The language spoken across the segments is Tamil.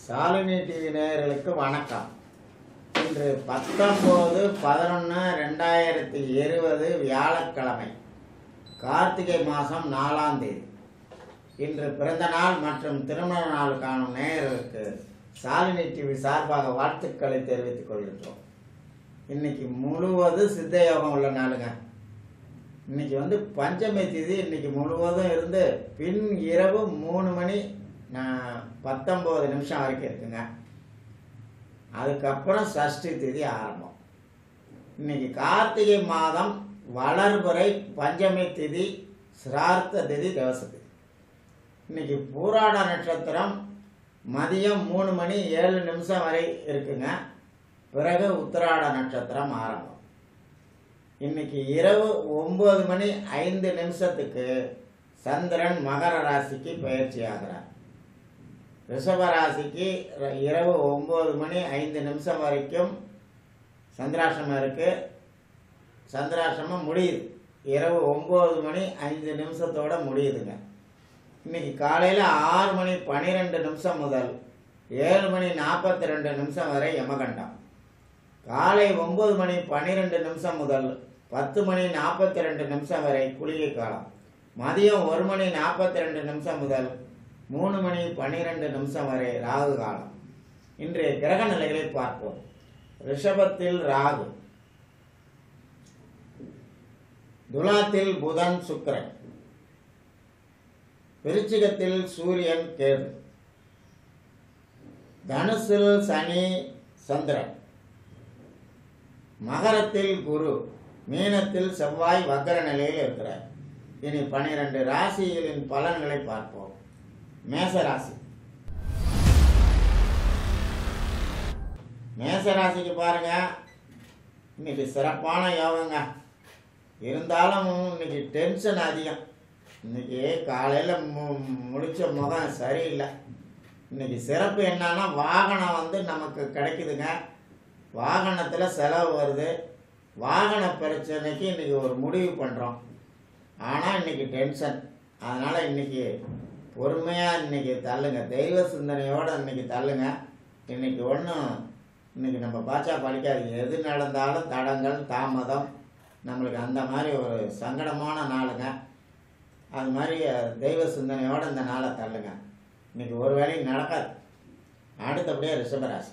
சாலினி டிவி நேயர்களுக்கு வணக்கம் இன்று பத்தொம்போது பதினொன்று ரெண்டாயிரத்தி இருபது வியாழக்கிழமை கார்த்திகை மாதம் நாலாம் தேதி இன்று பிறந்த நாள் மற்றும் திருமண நாள் காணும் நேயர்களுக்கு சாலினி டிவி சார்பாக வாழ்த்துக்களை தெரிவித்துக் கொள்கின்றோம் இன்னைக்கு முழுவது சித்த யோகம் உள்ள நாளுங்க இன்னைக்கு வந்து பஞ்சமி திதி இன்னைக்கு முழுவதும் இருந்து பின் இரவு மூணு மணி நான் பத்தொம்போது நிமிஷம் வரைக்கும் இருக்குங்க அதுக்கப்புறம் சஷ்டி திதி ஆரம்பம் இன்னைக்கு கார்த்திகை மாதம் வளர்புரை பஞ்சமி திதி சிரார்த்த திதி தவச திதி இன்னைக்கு பூராட நட்சத்திரம் மதியம் மூணு மணி ஏழு நிமிஷம் வரை இருக்குங்க பிறகு உத்திராட நட்சத்திரம் ஆரம்பம் இன்னைக்கு இரவு ஒன்பது மணி ஐந்து நிமிஷத்துக்கு சந்திரன் மகர ராசிக்கு பயிற்சி ஆகிறார் ரிஷப ராசிக்கு ர- இரவு ஒம்பது மணி ஐந்து நிமிஷம் வரைக்கும் சந்திராசிரமம் இருக்கு சந்திராசிரமம் முடியுது இரவு ஒம்பது மணி ஐந்து நிமிஷத்தோட முடியுதுங்க இன்னைக்கு காலையில் ஆறு மணி பன்னிரெண்டு நிமிஷம் முதல் ஏழு மணி நாற்பத்தி ரெண்டு நிமிஷம் வரை யமகண்டம் காலை ஒன்பது மணி பன்னிரெண்டு நிமிஷம் முதல் பத்து மணி நாற்பத்தி ரெண்டு நிமிஷம் வரை குளிகை காலம் மதியம் ஒரு மணி நாற்பத்தி ரெண்டு நிமிஷம் முதல் மூணு மணி பன்னிரெண்டு நிமிஷம் வரை ராகு காலம் இன்றைய கிரக நிலைகளை பார்ப்போம் ரிஷபத்தில் ராகு துலாத்தில் புதன் சுக்கிரன் விருச்சிகத்தில் சூரியன் கேது தனுசில் சனி சந்திரன் மகரத்தில் குரு மீனத்தில் செவ்வாய் வக்கர நிலையில் இருக்கிறார் இனி பனிரெண்டு ராசிகளின் பலன்களை பார்ப்போம் மேச ராசி மேச ராசிக்கு பாருங்க இன்னைக்கு சிறப்பான யோகங்க இருந்தாலும் இன்னைக்கு டென்ஷன் அதிகம் இன்னைக்கு காலையில் மு முடிச்ச முகம் சரியில்லை இன்னைக்கு சிறப்பு என்னன்னா வாகனம் வந்து நமக்கு கிடைக்குதுங்க வாகனத்தில் செலவு வருது வாகன பிரச்சனைக்கு இன்னைக்கு ஒரு முடிவு பண்ணுறோம் ஆனால் இன்னைக்கு டென்ஷன் அதனால் இன்னைக்கு பொறுமையாக இன்னைக்கு தள்ளுங்க தெய்வ சிந்தனையோடு இன்னைக்கு தள்ளுங்க இன்னைக்கு ஒன்றும் இன்னைக்கு நம்ம பாச்சா படிக்காதீங்க எது நடந்தாலும் தடங்கள் தாமதம் நம்மளுக்கு அந்த மாதிரி ஒரு சங்கடமான நாளுங்க அது மாதிரி அஹ், தெய்வ சிந்தனையோடு இந்த நாளை தள்ளுங்க இன்னைக்கு ஒரு வேலையும் நடக்காது அடுத்தபடியாக ரிஷபராசி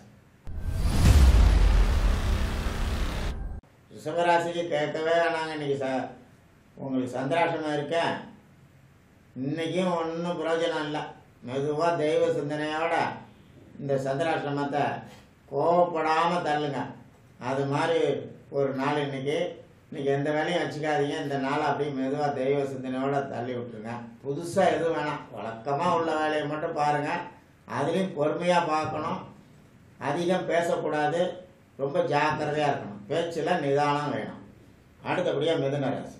ரிஷபராசிக்கு கேட்கவே வேணாங்க இன்னைக்கு ச உங்களுக்கு சந்திராசமாக இருக்கேன் இன்னைக்கும் ஒன்றும் பிரயோஜனம் இல்லை மெதுவாக தெய்வ சிந்தனையோட இந்த சந்திராசிரமத்தை கோவப்படாமல் தள்ளுங்க அது மாதிரி ஒரு நாள் இன்னைக்கு இன்னைக்கு எந்த வேலையும் வச்சுக்காதீங்க இந்த நாளை அப்படியே மெதுவாக தெய்வ சிந்தனையோட தள்ளி விட்டுருங்க புதுசாக எதுவும் வேணாம் வழக்கமாக உள்ள வேலையை மட்டும் பாருங்கள் அதுலேயும் பொறுமையாக பார்க்கணும் அதிகம் பேசக்கூடாது ரொம்ப ஜாக்கிரதையாக இருக்கணும் பேச்சில் நிதானம் வேணும் அடுத்தபடியாக மிதுன ராசி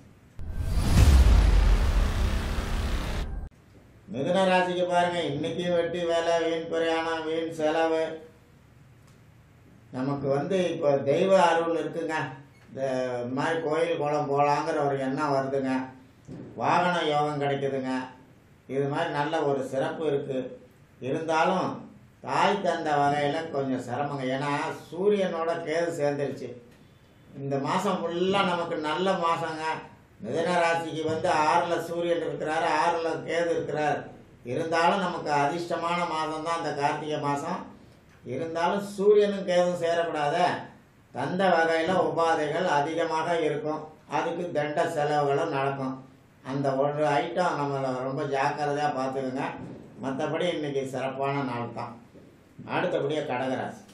மிதுன ராசிக்கு பாருங்க இன்னைக்கு வெட்டி வேலை வீண் பிரயாணம் வீண் செலவு நமக்கு வந்து இப்போ தெய்வ அருள் இருக்குங்க இந்த மாதிரி கோயில் குளம் போகலாங்கிற ஒரு எண்ணம் வருதுங்க வாகன யோகம் கிடைக்குதுங்க இது மாதிரி நல்ல ஒரு சிறப்பு இருக்குது இருந்தாலும் தாய் தந்த வகையில் கொஞ்சம் சிரமங்க ஏன்னா சூரியனோட கேது சேர்ந்துருச்சு இந்த மாதம் ஃபுல்லாக நமக்கு நல்ல மாதங்க மிதன ராசிக்கு வந்து ஆறில் சூரியன் இருக்கிறாரு ஆறில் கேது இருக்கிறார் இருந்தாலும் நமக்கு அதிர்ஷ்டமான மாதம் தான் இந்த கார்த்திகை மாதம் இருந்தாலும் சூரியனும் கேதும் சேரக்கூடாதே தந்த வகையில் உபாதைகள் அதிகமாக இருக்கும் அதுக்கு தண்ட செலவுகளும் நடக்கும் அந்த ஒரு ஐட்டம் நம்மளை ரொம்ப ஜாக்கிரதையாக பார்த்துக்குங்க மற்றபடி இன்னைக்கு சிறப்பான நாள் தான் அடுத்தபடியாக கடகராசி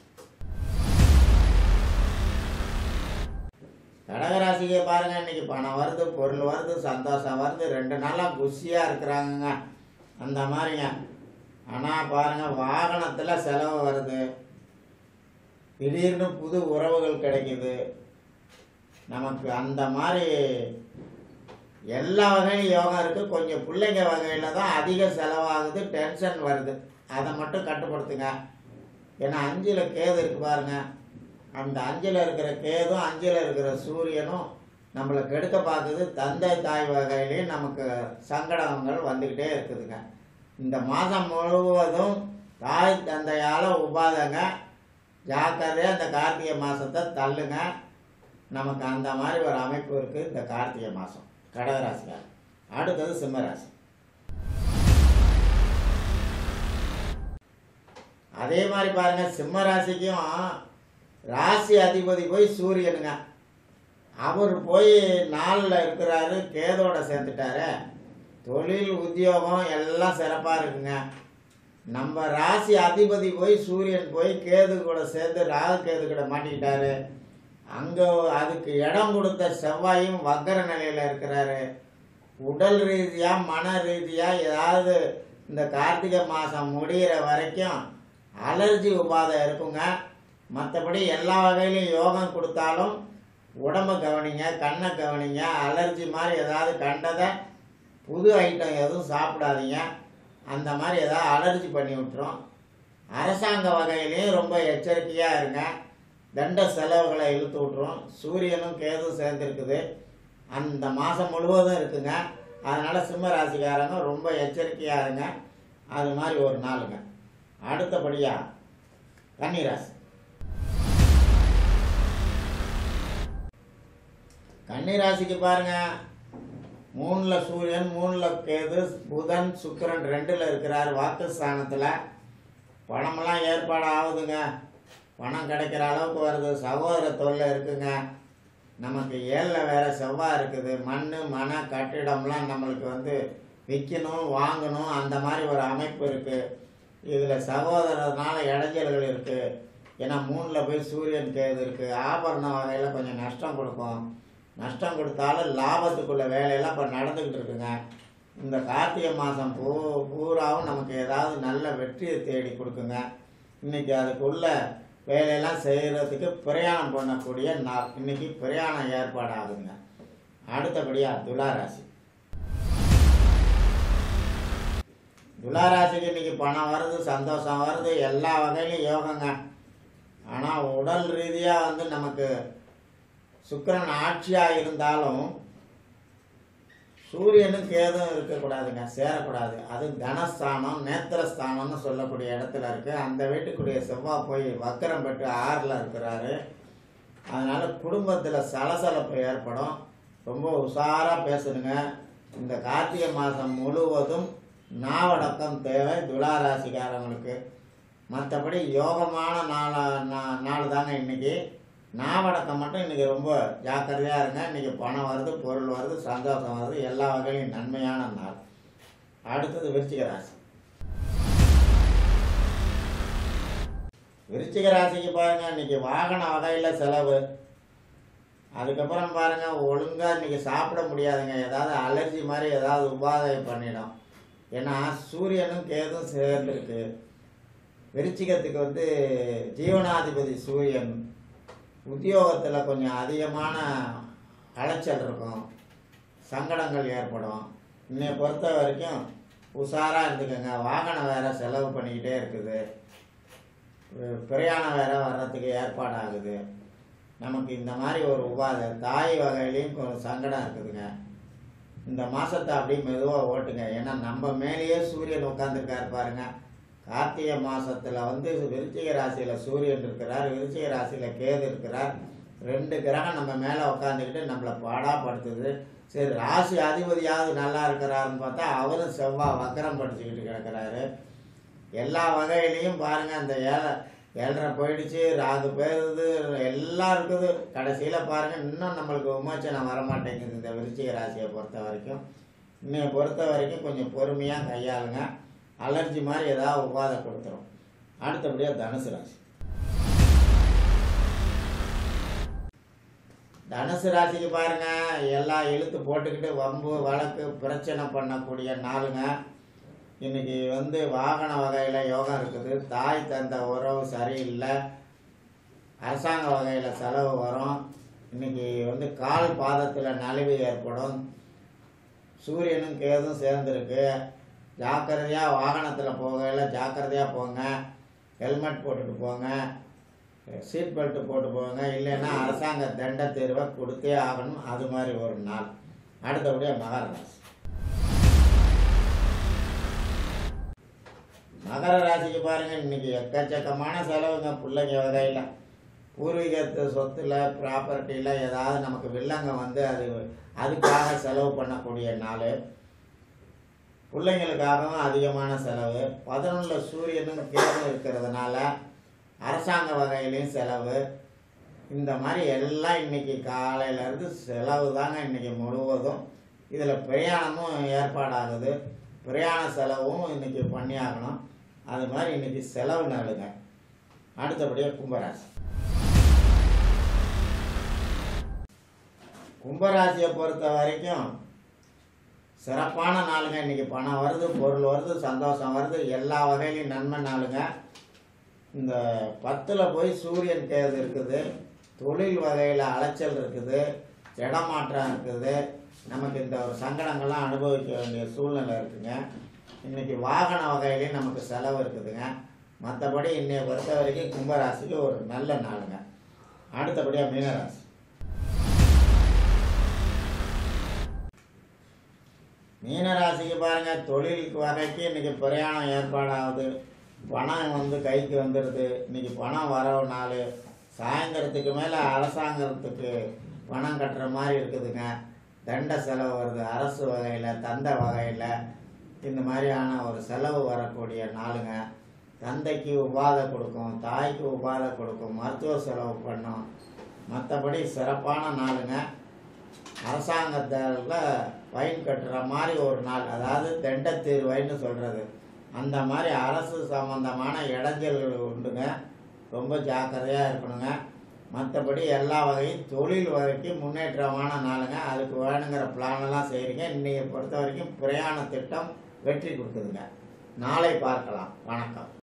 கடகராசிக்கு பாருங்க இன்னைக்கு பணம் வருது பொருள் வருது சந்தோஷம் வருது ரெண்டு நாளாக குஷியாக இருக்கிறாங்கங்க அந்த மாதிரிங்க ஆனால் பாருங்க வாகனத்தில் செலவு வருது திடீர்னு புது உறவுகள் கிடைக்குது நமக்கு அந்த மாதிரி எல்லா வகையிலும் யோகம் இருக்குது கொஞ்சம் பிள்ளைங்க வகையில் தான் அதிக செலவாகுது டென்ஷன் வருது அதை மட்டும் கட்டுப்படுத்துங்க ஏன்னா அஞ்சில் கேது இருக்கு பாருங்க அந்த அஞ்சில் இருக்கிற கேதும் அஞ்சில் இருக்கிற சூரியனும் நம்மளை கெடுக்க பார்க்குது தந்தை தாய் வகையிலையும் நமக்கு சங்கடங்கள் வந்துக்கிட்டே இருக்குதுங்க இந்த மாதம் முழுவதும் தாய் தந்தையால் பண்ணாதங்க ஜாக்கிரதையாக இந்த கார்த்திகை மாதத்தை தள்ளுங்க நமக்கு அந்த மாதிரி ஒரு அமைப்பு இருக்குது இந்த கார்த்திகை மாதம் கடகராசிக்கார் அடுத்தது சிம்மராசி அதே மாதிரி பாருங்க சிம்ம ராசிக்கும் ராசி அதிபதி போய் சூரியனுங்க அவர் போய் நாளில் இருக்கிறாரு கேதோட சேர்த்துட்டாரு தொழில் உத்தியோகம் எல்லாம் சிறப்பாக இருக்குங்க நம்ம ராசி அதிபதி போய் சூரியன் போய் கேது கூட சேர்ந்து ராகு கேது கூட மாட்டிக்கிட்டாரு அங்கே அதுக்கு இடம் கொடுத்த செவ்வாயும் வக்கர நிலையில் இருக்கிறாரு உடல் ரீதியாக மன ரீதியாக ஏதாவது இந்த கார்த்திகை மாதம் முடிகிற வரைக்கும் அலர்ஜி உபாதை இருக்குங்க மற்றபடி எல்லா வகையிலையும் யோகம் கொடுத்தாலும் உடம்பை கவனிங்க கண்ணை கவனிங்க அலர்ஜி மாதிரி ஏதாவது கண்டதை புது ஐட்டம் எதுவும் சாப்பிடாதீங்க அந்த மாதிரி ஏதாவது அலர்ஜி பண்ணி விட்டுரும் அரசாங்க வகையிலையும் ரொம்ப எச்சரிக்கையாக இருங்க தண்ட செலவுகளை இழுத்து விட்டுரும் சூரியனும் கேதும் சேர்ந்துருக்குது அந்த மாதம் முழுவதும் இருக்குங்க அதனால் சிம்ம ராசிக்காரங்க ரொம்ப எச்சரிக்கையாக இருங்க அது மாதிரி ஒரு நாளுங்க அடுத்தபடியாக கன்னிராசி கன்னிராசிக்கு பாருங்க மூணில் சூரியன் மூணில் கேது புதன் சுக்கிரன் ரெண்டில் இருக்கிறார் வாக்குஸ்தானத்தில் பணமெல்லாம் ஏற்பாடு ஆகுதுங்க பணம் கிடைக்கிற அளவுக்கு வருது சகோதர தொல்லை இருக்குங்க நமக்கு ஏழில் வேற செவ்வாய் இருக்குது மண் மன கட்டிடம்லாம் நம்மளுக்கு வந்து விற்கணும் வாங்கணும் அந்த மாதிரி ஒரு அமைப்பு இருக்குது இதில் சகோதரனால இடைஞ்சல்கள் இருக்குது ஏன்னா மூணில் போய் சூரியன் கேது இருக்குது ஆபரண வகையில் கொஞ்சம் நஷ்டம் கொடுக்கும் நஷ்டம் கொடுத்தாலும் லாபத்துக்குள்ள வேலையெல்லாம் இப்போ நடந்துக்கிட்டு இருக்குங்க இந்த கார்த்திகை மாதம் பூ பூராவும் நமக்கு ஏதாவது நல்ல வெற்றியை தேடி கொடுக்குங்க இன்னைக்கு அதுக்குள்ள வேலையெல்லாம் செய்கிறதுக்கு பிரயாணம் பண்ணக்கூடிய நாள் இன்னைக்கு பிரயாணம் ஏற்பாடு ஆகுங்க அடுத்தபடியாக துளாராசி துளாராசிக்கு இன்னைக்கு பணம் வருது சந்தோஷம் வருது எல்லா வகையிலும் யோகங்க ஆனால் உடல் ரீதியாக வந்து நமக்கு சுக்கிரன் ஆட்சியாக இருந்தாலும் சூரியனும் கேதும் இருக்கக்கூடாதுங்க சேரக்கூடாது அது தனஸ்தானம் நேத்திரஸ்தானம்னு சொல்லக்கூடிய இடத்துல இருக்கு அந்த வீட்டுக்குரிய செவ்வாய் போய் வக்கரம் பெற்று ஆறில் இருக்கிறாரு அதனால குடும்பத்தில் சலசலப்பு ஏற்படும் ரொம்ப உஷாராக பேசணுங்க இந்த கார்த்திகை மாதம் முழுவதும் நாவடக்கம் தேவை துளாராசிக்காரங்களுக்கு மற்றபடி யோகமான நாளா நா- நாள் தாங்க இன்னைக்கு நாவடக்கம் மட்டும் இன்னைக்கு ரொம்ப ஜாக்கிரதையாக இருங்க இன்னைக்கு பணம் வருது பொருள் வருது சந்தோஷம் வருது எல்லா வகையிலும் நன்மையான நாள் அடுத்தது விருச்சிக ராசி விருச்சிக ராசிக்கு பாருங்க இன்னைக்கு வாகன வகையில் செலவு அதுக்கப்புறம் பாருங்க ஒழுங்கா இன்னைக்கு சாப்பிட முடியாதுங்க ஏதாவது அலர்ஜி மாதிரி ஏதாவது உபாதை பண்ணிடும் ஏன்னா சூரியனும் கேதும் சேர்ந்துருக்கு விருச்சிகத்துக்கு வந்து ஜீவனாதிபதி சூரியன் உத்தியோகத்தில் கொஞ்சம் அதிகமான அலைச்சல் இருக்கும் சங்கடங்கள் ஏற்படும் இன்னைய பொறுத்த வரைக்கும் உஷாராக இருந்துக்கோங்க வாகனம் வேற செலவு பண்ணிக்கிட்டே இருக்குது அஹ் பிரயாணம் வேற வர்றதுக்கு ஏற்பாடாகுது நமக்கு இந்த மாதிரி ஒரு உபாதை தாய் வகையிலையும் கொஞ்சம் சங்கடம் இருக்குதுங்க இந்த மாசத்தை அப்படியே மெதுவாக ஓட்டுங்க ஏன்னா நம்ம மேலேயே சூரியன் உட்காந்துருக்காரு பாருங்க கார்த்திகை மாசத்துல வந்து விருச்சிக ராசியில சூரியன் இருக்கிறார் விருச்சிக ராசியில கேது இருக்கிறார் ரெண்டு கிரகம் நம்ம மேலே உட்காந்துக்கிட்டு நம்மளை பாடாப்படுத்துது சரி ராசி அதிபதியாவது நல்லா இருக்கிறாருன்னு பார்த்தா அவரும் செவ்வாய் வக்கரம் படிச்சுக்கிட்டு கிடக்கிறாரு எல்லா வகையிலையும் பாருங்க அந்த ஏழை ஏழரை போயிடுச்சு ராகு போயிடுது எல்லாம் இருக்குது கடைசியில் பாருங்க இன்னும் நம்மளுக்கு விமோச்சனம் வரமாட்டேங்குது இந்த விருச்சிக ராசியை பொறுத்த வரைக்கும் இன்னைய பொறுத்த வரைக்கும் கொஞ்சம் பொறுமையாக கையாளுங்க அலர்ஜி மாதிரி ஏதாவது உபாதை கொடுத்துரும் அடுத்தபடியாக தனுசு ராசி தனுசு ராசிக்கு பாருங்க எல்லா இழுத்து போட்டுக்கிட்டு வம்பு வழக்கு பிரச்சனை பண்ணக்கூடிய நாளுங்க இன்னைக்கு வந்து வாகன வகையில் யோகம் இருக்குது தாய் தந்த உறவு சரியில்லை அரசாங்க வகையில் செலவு வரும் இன்னைக்கு வந்து கால் பாதத்தில் நலிவு ஏற்படும் சூரியனும் கேதும் சேர்ந்துருக்கு ஜாக்கிரதையாக வாகனத்தில் போகையில் ஜாக்கிரதையாக போங்க ஹெல்மெட் போட்டுட்டு போங்க சீட் பெல்ட் போட்டு போங்க இல்லைன்னா அரசாங்க தண்ட தேர்வை கொடுத்தே ஆகணும் அது மாதிரி ஒரு நாள் அடுத்தபடியாக மகர ராசி மகர ராசிக்கு பாருங்கள் இன்றைக்கி எக்கச்சக்கமான செலவுங்க பிள்ளைங்க வகையில் பூர்வீகத்து சொத்தில் ப்ராப்பர்ட்டியில் ஏதாவது நமக்கு வில்லங்க வந்து அது அதுக்காக செலவு பண்ணக்கூடிய நாள் பிள்ளைங்களுக்காகவும் அதிகமான செலவு பதினொன்றில் சூரியனும் கேது இருக்கிறதுனால அரசாங்க வகையிலையும் செலவு இந்த மாதிரி எல்லாம் இன்றைக்கி காலையிலேருந்து செலவு தாங்க இன்றைக்கி முழுவதும் இதில் பிரயாணமும் ஏற்பாடாகுது பிரயாண செலவும் இன்றைக்கி பண்ணியாகணும் அது மாதிரி இன்றைக்கி செலவு நாளுங்க அடுத்தபடியாக கும்பராசி கும்பராசியை பொறுத்த வரைக்கும் சிறப்பான நாளுங்க இன்றைக்கி பணம் வருது பொருள் வருது சந்தோஷம் வருது எல்லா வகையிலையும் நன்மை நாளுங்க இந்த பத்தில் போய் சூரியன் கேது இருக்குது தொழில் வகையில் அலைச்சல் இருக்குது இடமாற்றம் இருக்குது நமக்கு இந்த ஒரு சங்கடங்கள்லாம் அனுபவிக்க வேண்டிய சூழ்நிலை இருக்குங்க இன்றைக்கி வாகன வகையிலையும் நமக்கு செலவு இருக்குதுங்க மற்றபடி இன்னைய பொறுத்த வரைக்கும் கும்பராசிக்கு ஒரு நல்ல நாளுங்க அடுத்தபடியாக மீனராசி மீனராசிக்கு பாருங்கள் தொழிலுக்கு வகைக்கு இன்றைக்கி பிரயாணம் ஏற்பாடாகுது பணம் வந்து கைக்கு வந்துடுது இன்றைக்கி பணம் வரவு நாள் சாயந்தரத்துக்கு மேலே அரசாங்கத்துக்கு பணம் கட்டுற மாதிரி இருக்குதுங்க தண்ட செலவு வருது அரசு வகையில் தந்த வகையில் இந்த மாதிரியான ஒரு செலவு வரக்கூடிய நாளுங்க தந்தைக்கு உபாதை கொடுக்கும் தாய்க்கு உபாதை கொடுக்கும் மருத்துவ செலவு பண்ணும் மற்றபடி சிறப்பான நாளுங்க அரசாங்கத்தில் ஃபைன் கட்டுற மாதிரி ஒரு நாள் அதாவது தண்ட தீர்வைன்னு சொல்கிறது அந்த மாதிரி அரசு சம்மந்தமான இடைஞ்சல்கள் உண்டுங்க ரொம்ப ஜாக்கிரதையாக இருக்கணுங்க மற்றபடி எல்லா வகையும் தொழில் வகைக்கும் முன்னேற்றமான நாளுங்க அதுக்கு வேணுங்கிற பிளானெல்லாம் செய்கிறீங்க இன்றைக்கி பொறுத்த வரைக்கும் பிரயாண திட்டம் வெற்றி கொடுக்குதுங்க நாளை பார்க்கலாம் வணக்கம்